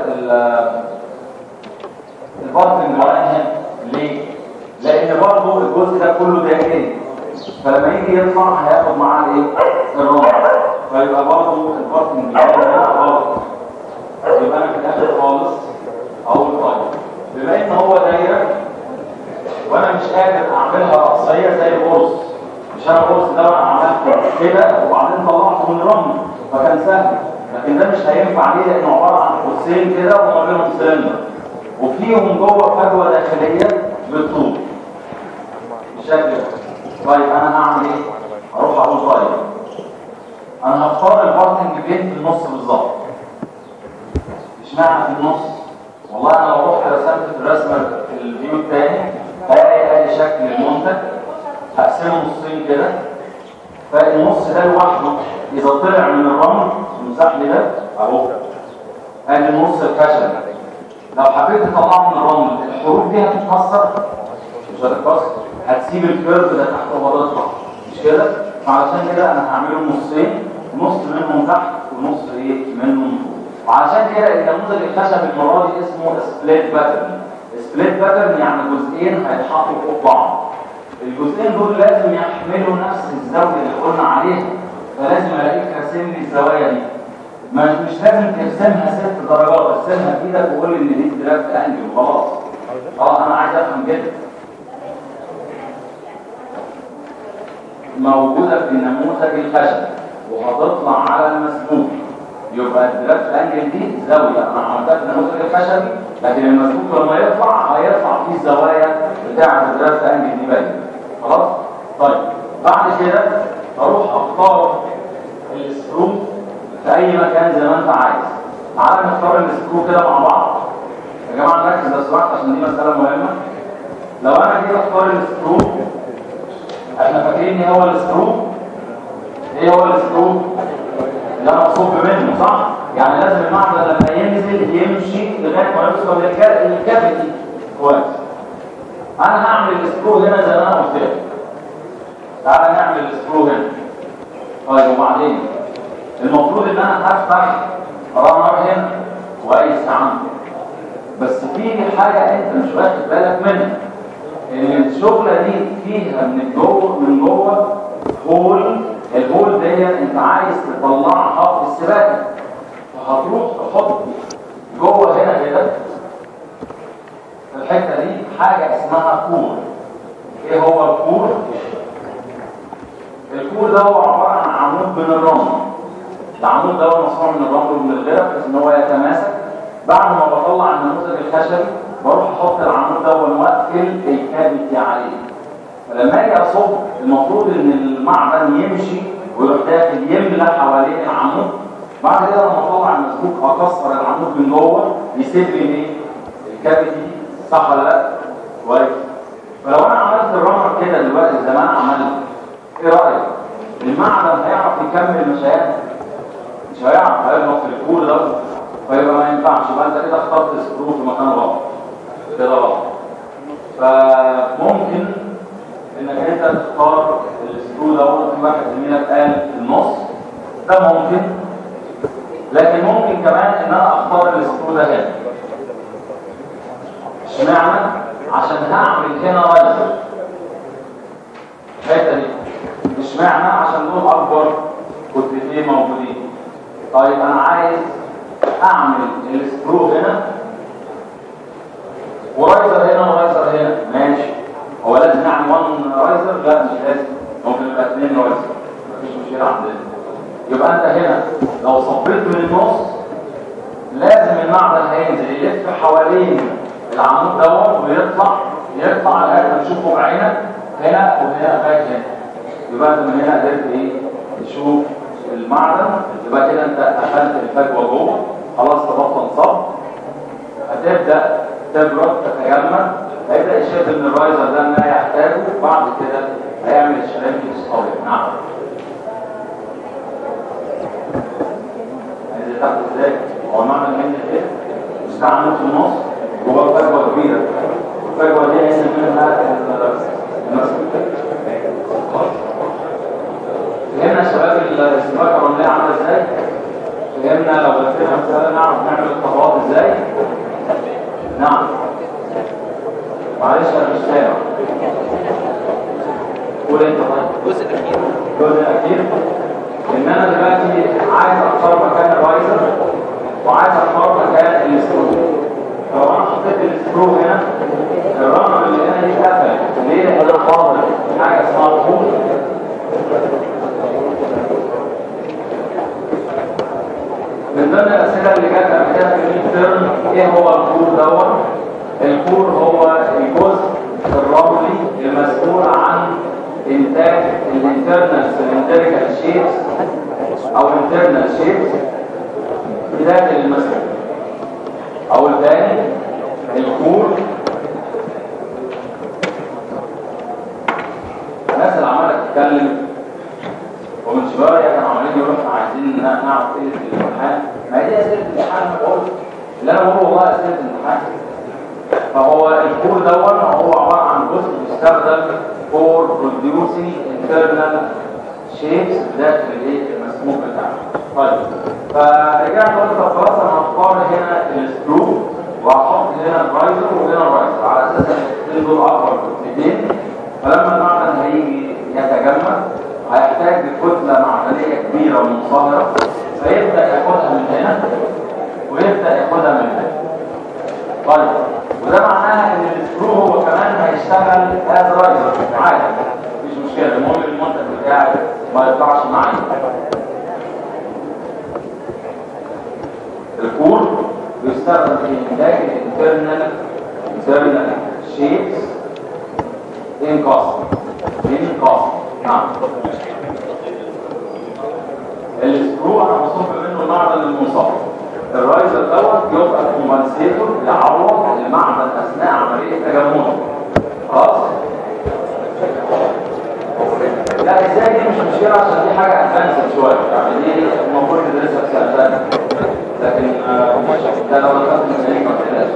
البارتنج لاين هنا ليه؟ لان برضه الجزء ده كله داخلي فلما يجي يطلع هياخد معاه الايه؟ الرمل فيبقى برضه البارتنج لاين هنا غلط يبقى انا في الاخر خالص اقول طيب بما ان هو دايره وانا مش قادر اعملها رأسية زي القرص مش انا القرص ده انا عملته كده وبعدين طلعته من الرمل فكان سهل لكن ده مش هينفع ليه لانه عباره عن قرصين كده وما بينهم سلندر وفيهم جوه فجوه داخليه بالطول بالشكل ده طيب انا هعمل ايه؟ هروح اقول طيب انا هختار البارتنج بين في النص بالظبط اشمعنى في النص؟ والله انا لو رحت رسمت في الرسمه في الفيو الثاني هلاقي ادي شكل المنتج هقسمه نصين كده فالنص ده لوحده اذا طلع من الرمل المساح لي ده اهو ادي النص الخشب لو حبيت تطلعه من الرمل الحروف دي هتتكسر مش هتتكسر هتسيب الكيرف ده تحت وهتطلع مش كده فعلشان كده انا هعمله نصين نص منهم تحت ونص ايه منهم فوق وعشان كده النموذج الخشب المره دي اسمه سبليت باترن سبليت باترن يعني جزئين هيتحطوا فوق بعض الجزئين دول لازم يحملوا نفس الزاويه اللي قلنا عليها فلازم الاقيك راسم لي الزوايا دي ما مش لازم ترسمها ست درجات ارسمها بايدك وقول لي ان دي درافت انجل وخلاص اه انا عايز افهم كده موجوده في نموذج الخشب وهتطلع على المسبوك يبقى الدرافت انجل دي زاويه انا عملتها في النموذج الخشبي لكن المسبوك لما يطلع هيطلع فيه الزوايا بتاعه الدرافت انجل دي باينه خلاص طيب بعد كده اروح اختار السكرو في اي مكان زي ما انت عايز تعالى نختار السكرو كده مع بعض يا جماعه نركز لو سمحت عشان دي مساله مهمه لو انا جيت اختار السكرو احنا فاكرين ايه هو السكرو ايه هو السكرو اللي انا مصوب منه صح يعني لازم المعدن لما ينزل يمشي لغايه ما يوصل للكافيتي كويس انا هعمل السكرو هنا زي ما انا قلت لك تعالى نعمل السكرو هنا طيب وبعدين المفروض ان انا هفتح رانر هنا كويس يا عم بس في حاجه انت مش واخد بالك منها ان الشغله دي فيها من جوه من جوه هول الهول دي انت عايز تطلعها في السباكه فهتروح تحط جوه هنا كده في الحته دي حاجه اسمها كور ايه هو الكور الكور ده هو عباره عن عمود من الرمل العمود ده هو مصنوع من الرمل ومن الغيره بحيث ان هو يتماسك بعد ما بطلع النموذج الخشبي بروح احط العمود ده واقفل الكابيتي عليه فلما اجي اصب المفروض ان المعدن يمشي ويروح داخل يملى حوالين العمود بعد كده لما اطلع المسبوك اكسر العمود من جوه يسيب لي ايه الكابيتي صح ولا لا كويس فلو انا عملت الرمر كده دلوقتي زي ما انا عملت ايه رايك المعدن هيعرف يكمل مش هيعرف مش هيعرف هيغلط في الكور ده فيبقى ما ينفعش يبقى انت كده اخترت سكرو في مكان غلط كده غلط فممكن انك انت تختار السكرو ده في واحد زميلك قال في النص ده ممكن لكن ممكن كمان ان انا اختار السكرو ده هنا اشمعنى عشان هعمل هنا رايزر الحته دي اشمعنى عشان دول اكبر كتلتين موجودين طيب انا عايز اعمل السكرو هنا ورايزر هنا ورايزر هنا ماشي هو لازم نعمل وان رايزر لا مش لازم ممكن يبقى اثنين رايزر مفيش مشكله عندنا يبقى انت هنا لو صبيت من النص لازم المعدن هينزل يلف حوالين العمود دوت ويطلع يطلع لغايه ما تشوفه بعينك هنا وهنا لغايه هنا يبقى انت من هنا قدرت ايه تشوف المعدن يبقى كده انت قفلت الفجوه جوه خلاص تبطل صب هتبدا تبرد تتجمد هيبدا يشد من الرايزر ده ما يحتاجه بعد كده هيعمل الشرينكينج قوي نعم عايز تاخد ازاي هو المعدن من كده مستعمل في النص جوه فجوه كبيره الفجوه دي هينزل منها فهمنا يا شباب الاستراكه الرمليه عامله ازاي فهمنا لو قلنا مثلا نعرف نعمل الخطوات ازاي نعم معلش انا مش سامع قول انت طيب الجزء الاخير الجزء الاخير ان انا دلوقتي عايز اختار مكان الرايزر وعايز اختار مكان السكرو لو انا حطيت السكرو هنا الرقم اللي هنا دي اتقفل ليه؟ لان انا فاضل حاجه اسمها طول من ضمن الاسئله اللي جت قبل كده في الميد تيرم ايه هو الكور دوت الكور هو الجزء الرملي المسؤول عن انتاج الانترنال سلندريكال شيبس او انترنال شيبس بدايه المسؤول او الثاني الكور الناس اللي عماله تتكلم ومن شويه كانوا عمالين يقولوا احنا عايزين نعرف ايه الامتحان ما هي دي اسئله الامتحان انا بقول اللي انا بقوله والله اسئله الامتحان فهو الكور دون هو عباره عن جزء بيستخدم for producing internal shapes داخل الايه المسموح بتاعه طيب فرجعت قلت طب خلاص انا هختار هنا السكرو وهحط هنا الرايزر وهنا الرايزر على اساس ان الاثنين دول اكبر كتلتين فلما المعدن هيجي يتجمد هيحتاج لكتله معدنيه كبيره ومنصهره فيبدا ياخدها من هنا ويبدا ياخدها من هنا طيب وده معناها ان السكرو هو كمان هيشتغل از رايزر عادي مفيش مشكله المهم المنتج بتاعي ما يطلعش معايا الكور بيستخدم في انتاج الانترنال انترنال شيبس ان كاست ان كاست نعم السكرو انا بصب منه المعدن المنصب الرايزر دوت يبقى كومبنسيتور يعوض المعدن اثناء عمليه تجمده خلاص لا ازاي دي مش مشكله عشان دي حاجه ادفانسد شويه يعني دي المفروض تدرسها في سنه ثانيه لكن آه، ده لو دخلت ميكانيكا ما تقلقش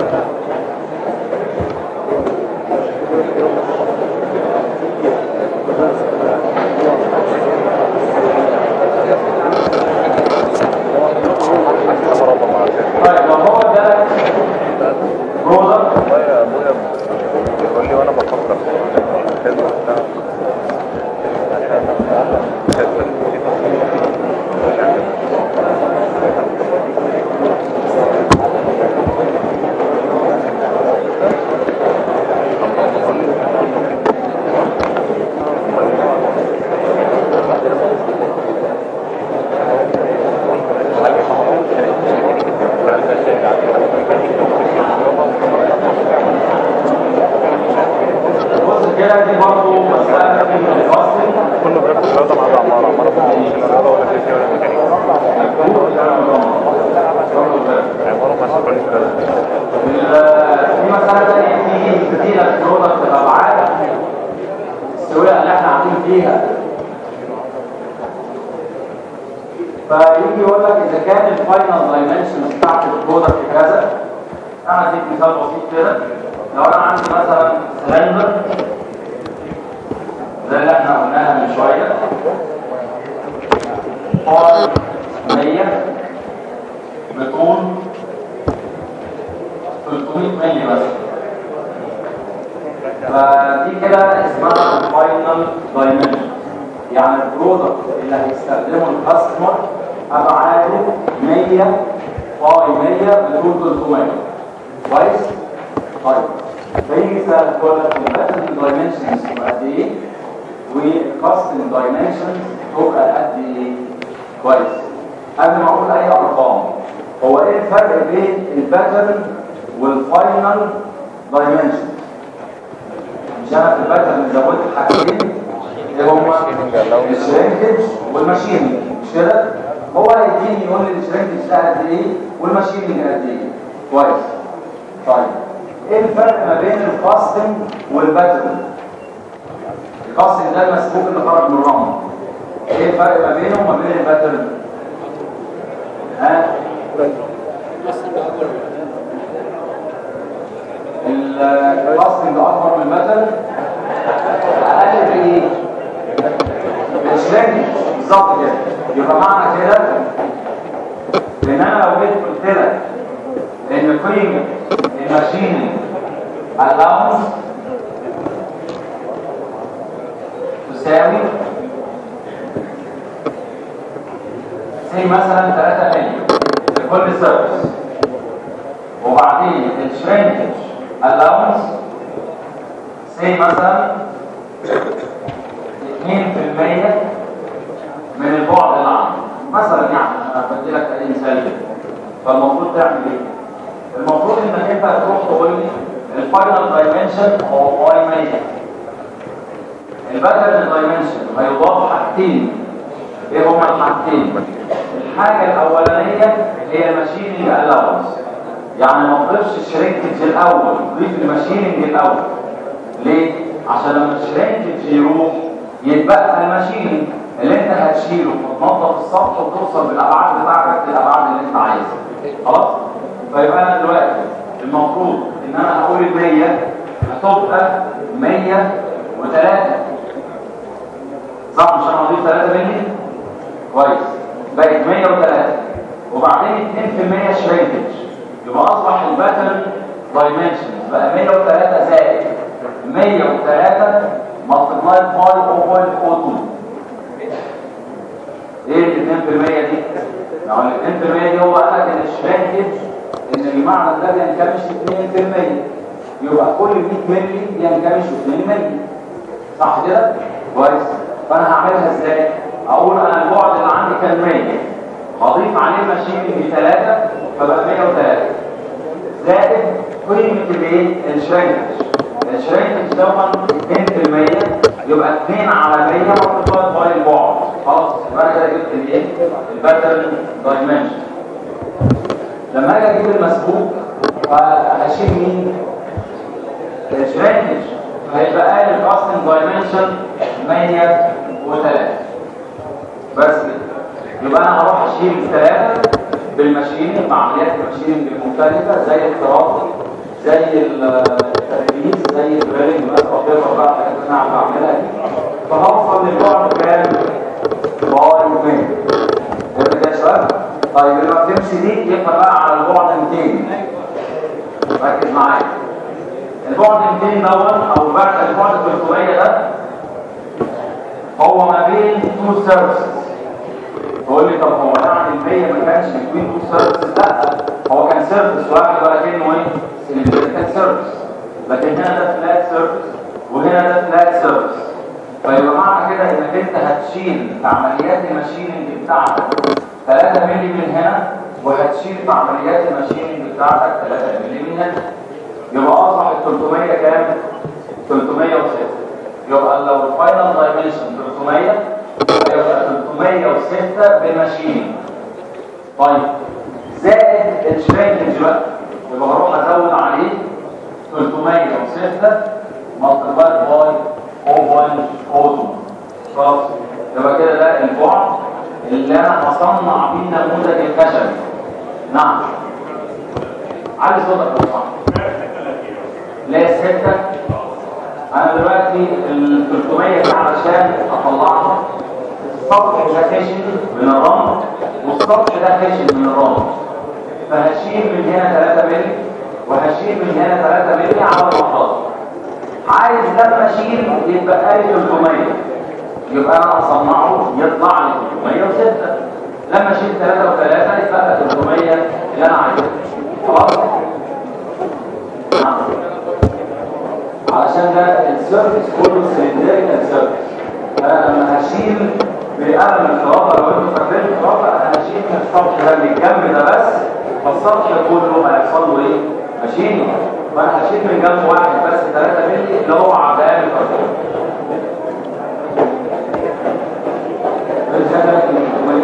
طيب لو هو ادالك برودكت والله يا ابويا بيقول لي وانا بفكر في الخدمه بتاعته بص كده دي برضه مساله من الفصل كله بياخد رياضه مع بعض عماره عماره مش رياضه ولا فيزياء ولا ميكانيكا عماره مع سيكونيك في مسألة تانية تيجي تدينا البرودكت الأبعاد السوية اللي احنا عاملين فيها فيجي يقول لك إذا كان الفاينل دايمنشن بتاعت البرودكت كذا أنا أديك مثال بسيط كده لو أنا عندي مثلا سلندر زي اللي احنا قلناها من شوية باور 100 بطول 300 مللي بس فدي كده اسمها الفاينل دايمنشن يعني البرودكت اللي هيستخدمه الكاستمر ابعاده 100 باي 100 بطول 300 كويس؟ طيب فيجي يسأل يقول لك الباترن دايمنشنز تبقى قد ايه؟ والكاستم دايمنشنز تبقى قد ايه؟ كويس قبل ما اقول اي ارقام هو ايه الفرق بين الباترن والفاينل دايمنشن مش انا في الباترن زودت حاجتين اللي هم Machining allowance. الشرينكج والماشيننج مش كده هو هيديني يقول لي الشرينكج ده قد ايه والماشيننج قد ايه كويس طيب ايه الفرق ما بين الكاستنج والباترن الكاستنج ده المسبوك اللي خرج من الرمل ايه الفرق ما بينه وما بين الباترن ها الكاستنج اكبر من الباترن اقل بايه الشرينكج بالظبط كده يبقى معنى كده ان انا لو جيت قلت لك ان قيمه الماشيننج allowance تساوي زي مثلا 3 مليون لكل سيرفيس وبعدين الشرينكج allowance زي مثلا 2% من البعد اللي عندك مثلا يعني انا بدي لك اي مثال كده. فالمفروض تعمل ايه المفروض انك انت تروح تقول لي الفاينل دايمنشن هو باي 100 الباترن دايمنشن هيضاف حاجتين ايه هما الحاجتين الحاجه الاولانيه هي الماشيننج الاونس يعني ما تضيفش الشرينكج الاول ضيف الماشيننج الاول ليه عشان لما الشرينكج يروح يتبقى الماشيننج اللي انت هتشيله وتنظف السطح وتوصل بالابعاد بتاعتك للابعاد اللي انت عايزها خلاص فيبقى انا دلوقتي المفروض ان انا هقول ال 100 هتبقى 103 صح مش انا هضيف 3 مني كويس بقت 103 وبعدين 2% شرينكج يبقى اصبح الباترن دايمنشن بقى 103 زائد 103 ملتبلاي باي 0.02 ايه ال 2% دي؟ يعني ال 2% دي هو قال لك ان الشرينكج ان المعنى ده بينكمش 2% يبقى كل 100 مللي بينكمش 2 مللي صح كده؟ كويس فانا هعملها ازاي؟ اقول انا البعد اللي عندي كان 100 هضيف عليه ماشين ب 3 فبقى 103 زائد قيمه الايه؟ الشرينكج الشرينكج ده 2% يبقى 2 على 100 ملتبلاي باي البعد خلاص يبقى انا كده جبت الايه؟ الباترن دايمنشن لما اجي اجيب المسبوق هشيل مين؟ الشرينكج فهيبقى لي الكاستنج دايمنشن 103 بس كده يبقى انا هروح اشيل الثلاثه بالماشين بعمليات الماشين المختلفه زي التراضي زي التركيز زي البرينج مثلا وغيرها بقى الحاجات اللي انا بعملها دي فهوصل للبعد كام؟ باي 100 يبقى كده يا شباب طيب لما بتمشي دي يبقى بقى على البعد 200 ركز معايا البعد 200 دوت او بعد البعد 300 ده هو ما بين تو سيرفيسز تقول لي طب هو يعني ال 100 ما كانش بين تو سيرفيسز لا هو كان سيرفيس واحد ولكنه ايه كان سيرفيس لكن هنا ده فلات سيرفيس وهنا ده فلات سيرفيس فيبقى معنى كده انك انت هتشيل في عمليات الماشيننج بتاعتك 3 مللي من هنا وهتشيل في عمليات الماشيننج بتاعتك 3 مللي من هنا يبقى اصبح ال 300 كام 306 يبقى لو الفاينل دايمنشن 300 يبقى 306 بماشين طيب زائد الشرينكج بقى يبقى هروح ازود عليه 306 ملتبلاي باي 0.02 خلاص يبقى كده ده البعد اللي انا هصنع بيه نموذج الخشبي نعم علي صوتك يا صاحبي لا ستة انا دلوقتي ال 300 دي علشان اطلعها السطح ده خشن من الرمل والسطح ده خشن من الرمل فهشيل من هنا 3 مللي وهشيل من هنا 3 مللي على المحاضر عايز لما اشيل يتبقى لي 300 يبقى انا اصنعه يطلع لي 306 لما اشيل 3 و3 يتبقى 300 اللي انا عايزه خلاص علشان ده السيرفيس كله سلندريكال سيرفيس انا لما هشيل بقلم الخرافه لو انتوا فاكرين الخرافه انا هشيل من السطح ده من الجنب ده بس فالسطح كله هيحصل له ايه؟ ماشيني فانا هشيل من جنب واحد بس 3 مللي اللي هو عدام الكرتون زياده من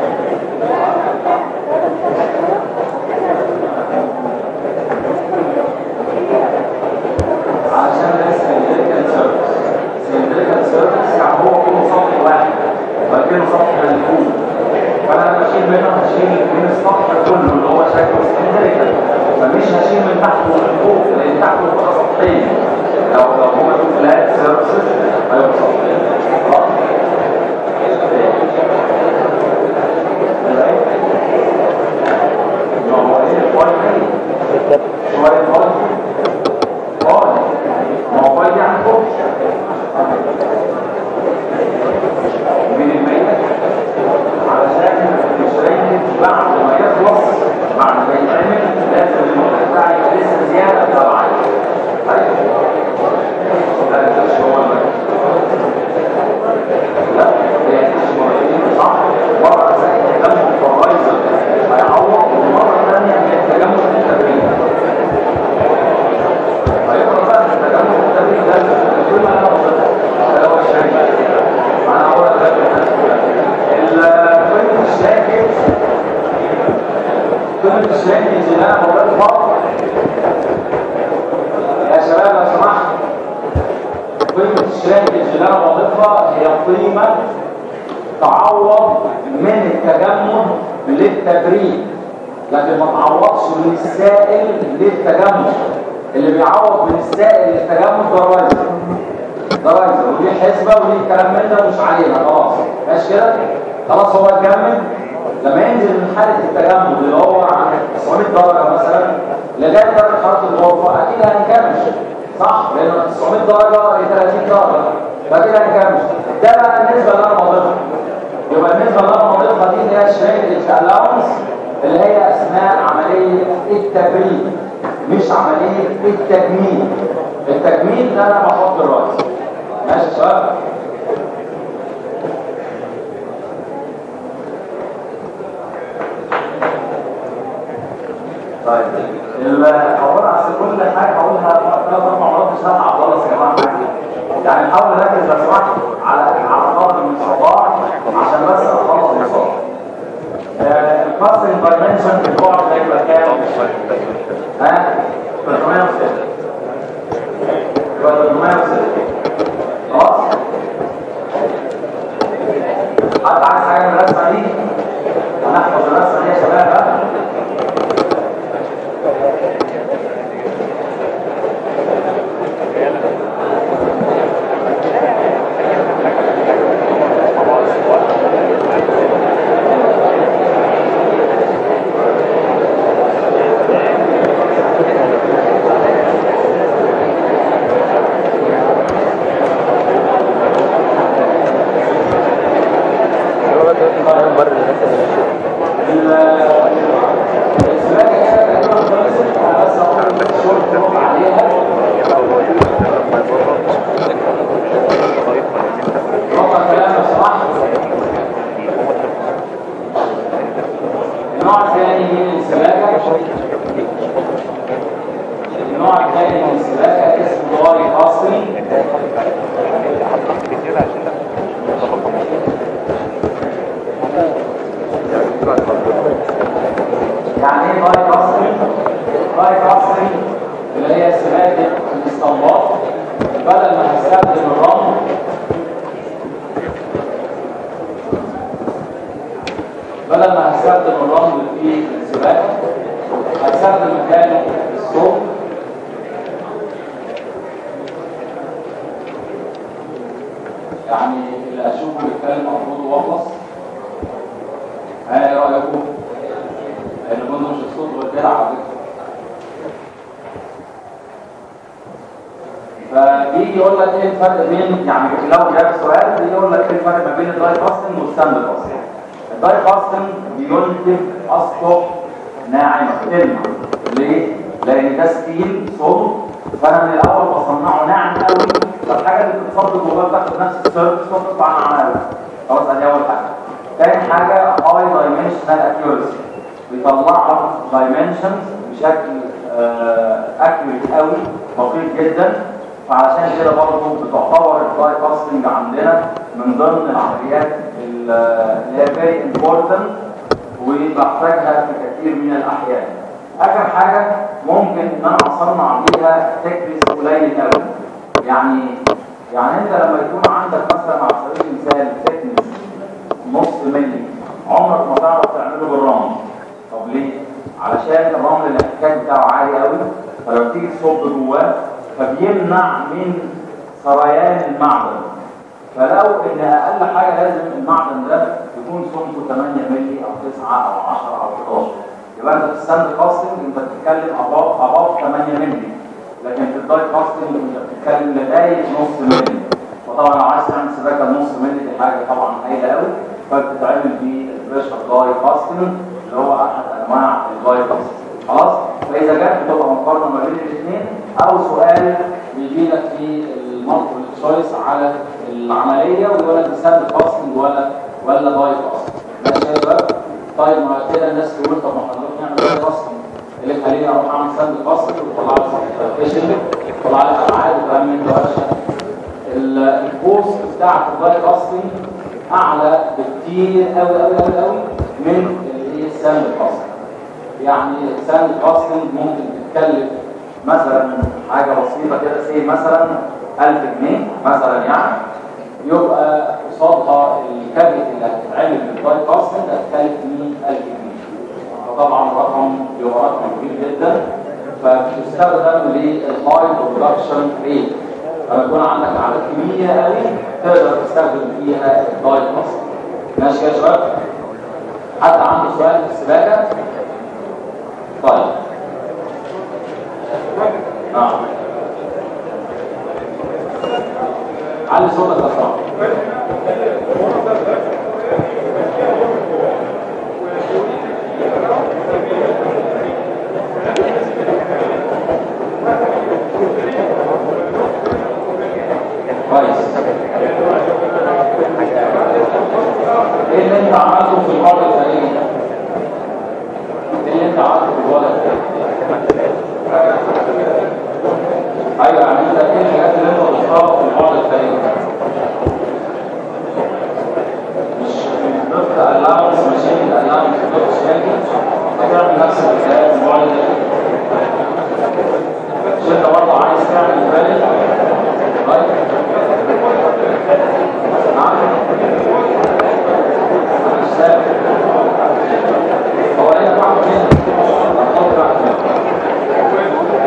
علشان ده سندريكال سيرفيس سندريكال سيرفيس يعني هو كله سطح واحد ولكنه سطح منفوذ فانا لما اشيل منه هشيل من السطح كله اللي هو شكله سندريكال فمش هشيل من تحت ومن فوق لان تحت وفوق سطحين لو لو هما تو فلات سيرفيسز هيبقوا سطحين خلاص ما هو ايه البوينت شويه بوينت اه ما هو فايدة عن فوق من الميت علشان الشريك بعد ما يخلص بعد ما يتعمل لازم المخ بتاعي يبقى لسه زيادة طبعا طيب لا ده مش هو الميت لا هي مش مرتين صح مرة زي التجمع الفرايزر هيعوض ومرة ثانية هي التجمع التدريجي هيقرا بقى ان التجمع التدريجي ده كل ما انا وصلت ده هو الشريك انا هقول لك ده الفيلم الشاكل فيلم الشاكل اللي انا بضيفها يا شباب لو سمحت قيمة الشاكل اللي انا بضيفها هي قيمة تعوض من التجمد للتبريد لكن ما تعوضش من السائل للتجمد اللي بيعوض من السائل للتجمد ده رايزر ده رايزر ودي حسبة ودي كلام من ده مش علينا خلاص ماشي كده خلاص هو اتجمد لما ينزل من حالة التجمد اللي هو عن 900 درجة مثلا لغاية درجة حرارة الغرفة أكيد هنكمل صح؟ لأن 900 درجة ل 30 درجة فأكيد هنكمل ده بقى النسبة اللي أنا بضيفها يبقى النسبة اللي أنا بضيفها دي اللي هي الشريك الاونس اللي هي أثناء عملية التبريد مش عملية التجميد التجميد ده أنا بحط الرأس ماشي يا شباب؟ طيب الحوار عشان كل حاجه هقولها ثلاث اربع مرات مش هلحق اخلص يا جماعه يعني نحاول نركز لو سمحت على على قدر من الصداع عشان بس اخلص الصداع الكاستنج دايمنشن في البعد هيبقى كام؟ ها 306 يبقى 306 خلاص؟ حد عايز حاجه من الرسمه دي؟ هنحفظ الرسمه دي يا شباب ها؟ هو دلوقتي بنتكلم بره الناس اللي ماشيه النوع الثاني من السباكة النوع الثاني من السباكة اسمه ضاري قصري يعني ايه ضاري قصري؟ ضاري قصري اللي هي سباكة الاستنباط بدل ما هستخدم الرمل بدل ما هستخدم الرمل في السباكة هستخدم مكانه الصوت يعني اللي اشوفه بيتكلم المفروض واخلص ها ايه رايكم؟ لان كنا مش الصوت غير كده على فكره فبيجي يقول لك ايه الفرق بين يعني لو جاب سؤال بيجي يقول لك ايه الفرق ما بين الداي فاستنج والستاند فاستنج الداي فاستنج بينتج اسطح ناعمه تلمع ليه؟ لان ده ستيل صلب فانا من الاول بصنعه ناعم قوي فالحاجه اللي بتتفضل جواها بتاخد نفس السيرفس وتطلع ناعمه خلاص ادي اول حاجه تاني حاجه هاي دايمنشنال اكيورسي بيطلع لك دايمنشنز بشكل اكيوريت قوي دقيق جدا فعلشان كده برضه بتعتبر الداي كاستنج عندنا من ضمن العمليات ال- اللي هي very important وبحتاجها في كثير من الأحيان آخر حاجة ممكن إن أنا أصنع بيها تكريس قليل قوي يعني يعني أنت لما يكون عندك مثلا على سبيل المثال تكنيس نص ملي عمرك ما تعرف تعمله بالرمل طب ليه؟ علشان الرمل الاحتكاك بتاعه عالي قوي فلو تيجي تصب جواه فبيمنع من سريان المعدن فلو ان اقل حاجه لازم المعدن ده يكون سمكه 8 مللي او 9 او 10 او 11 يبقى انت في الساند كاستنج انت بتتكلم اباف اباف 8 مللي لكن في الداي كاستنج انت بتتكلم لغايه نص مللي وطبعا لو عايز تعمل سباكه نص مللي دي حاجه طبعا هايله قوي فبتتعمل بالبريشر داي كاستنج اللي هو احد انواع الداي كاستنج خلاص فاذا جت بتبقى مقارنه ما بين الاثنين او سؤال بيجي لك في المالتيبل تشويس على العمليه ويقول لك ساند كاستنج ولا ولا داي كاستنج ماشي يا شباب طيب ما كده الناس تقول طب ما احنا نروح نعمل داي كاستنج اللي يخليني اروح اعمل ساند كاستنج ويطلع لي سبتيشن ويطلع لي ابعاد وكلام من ده ورشه الكورس بتاع الداي كاستنج اعلى بكتير قوي قوي قوي قوي من الايه الساند كاستنج يعني ساند كاستنج ممكن تتكلف مثلا حاجه بسيطه كده سي مثلا 1000 جنيه مثلا يعني يبقى قصادها الكابيت اللي هتتعمل بالداي كاستنج هتكلف 100000 جنيه فطبعا رقم يبقى رقم كبير جدا فبتستخدم للهاي برودكشن ريت لما يكون عندك اعداد كبيره قوي تقدر تستخدم فيها الداي كاستنج ماشي يا شباب حد عنده سؤال في السباكه طيب نعم علي صوتك يا صاحبي كويس ايه اللي انت عملته في الوضع الفريق ايه اللي انت عملته في الوضع الفريق ايوه يعني انت ايه الحاجات اللي انت بتختارها في الوضع الفريق مش ضفت الاونس ماشين الاونس ضفت شمالي هتعمل نفس الحكايه في الوضع الفريق مش انت برضه عايز تعمل فريق طيب نعم مش سابق هو ايه واحد هنا هنحط واحد هنا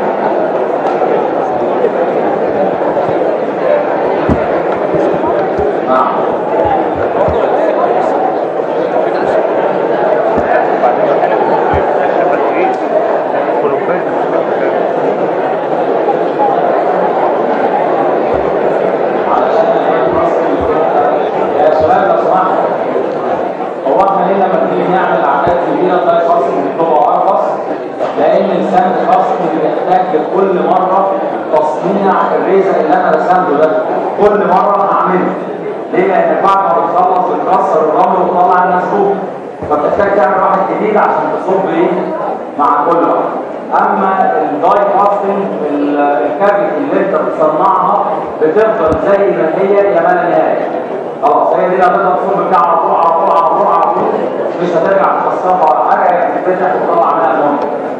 نعم وبعدين احنا بس ايه كلوبات علشان يا شباب لو سمحت هو احنا ليه لما بنيجي نعمل اعداد كبيره ده خاصم بتبقى ارخص لان السند خاصم بيحتاج كل مره تصنيع الريزه اللي انا رسمته ده كل مره هعمله ليه؟ لان بعد ما بتخلص بتكسر الرمل وتطلع المسروق فبتحتاج تعمل واحد جديد عشان تصب ايه مع كل واحد اما الداي كاستنج الكابيت اللي انت بتصنعها بتفضل زي ما هي الى ما لا نهايه خلاص هي دي اللي هتقدر تصب بتاع على طول على طول على طول على طول مش هترجع تكسرها ولا حاجه هي بتتفتح وتطلع منها المهم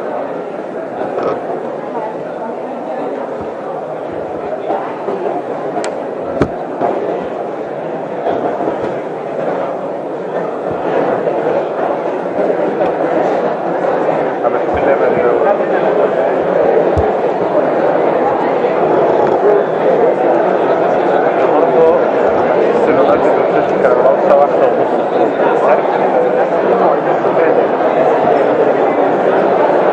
انا بحب اللعبه دي أوي. برضه السينمات بتمسك كان غلطه واحده ونص عارف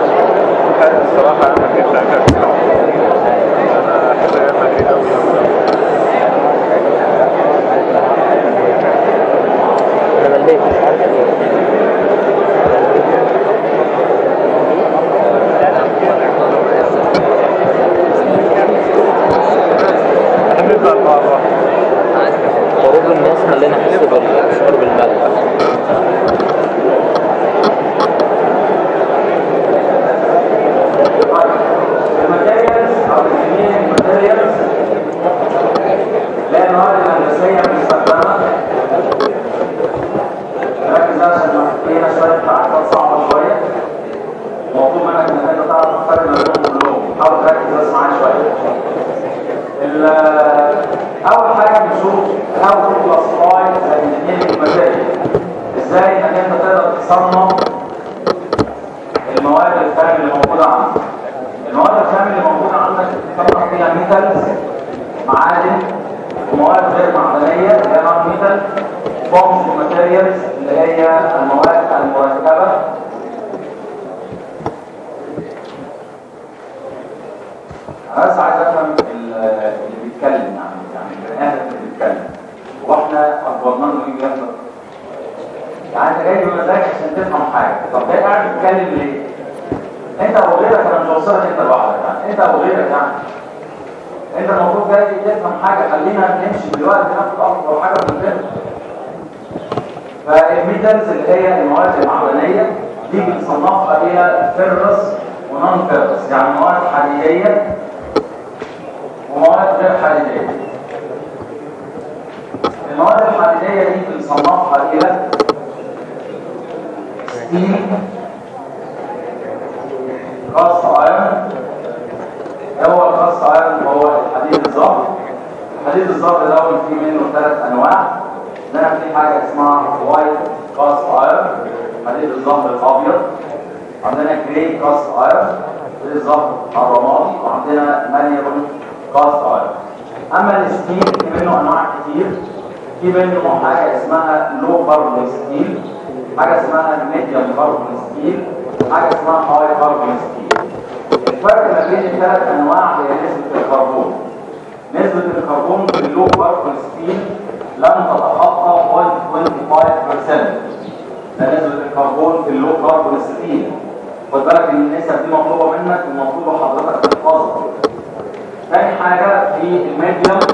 السبونج ماتيريالز اللي هي المواد المركبه انا بس عايز افهم ال- اللي بيتكلم يعني يعني البني ادم اللي بيتكلم واحنا اكبرنا له يجي يحضر يعني انت جاي بمزاج عشان تفهم حاجه طب ده قاعد بيتكلم ليه؟ انت او غيرك انا مش بوصلك انت لوحدك يعني انت او غيرك يعني انت المفروض جاي تفهم حاجه خلينا نمشي دلوقتي ناخد اكبر حاجه في الفيلم فالميتالز اللي هي المواد المعدنيه دي بنصنفها الى فيرس ونون فيرس يعني مواد حديديه ومواد غير حديديه المواد الحديديه دي بنصنفها الى ستيل كاست ايرون هو الكاست ايرون هو الحديد الظهر الحديد الظهر ده فيه منه ثلاث انواع منها في حاجه اسمها وايت كاست ايرون حديد الظهر الابيض عندنا جراي كاست ايرون حديد الظهر الرمادي وعندنا ماليبل كاست ايرون اما الستيل في منه انواع كتير في منه حاجه اسمها لو كاربون ستيل حاجه اسمها ميديوم كاربون ستيل حاجه اسمها هاي كاربون ستيل الفرق ما بين الثلاث انواع هي نسبه الكربون نسبه الكربون في اللو كاربون ستيل لم تتخطى 0.25% ده نسبه الكربون في اللو كاربون ستيل خد بالك ان النسب دي مطلوبه منك ومطلوبه حضرتك تحفظها تاني حاجه في الميديوم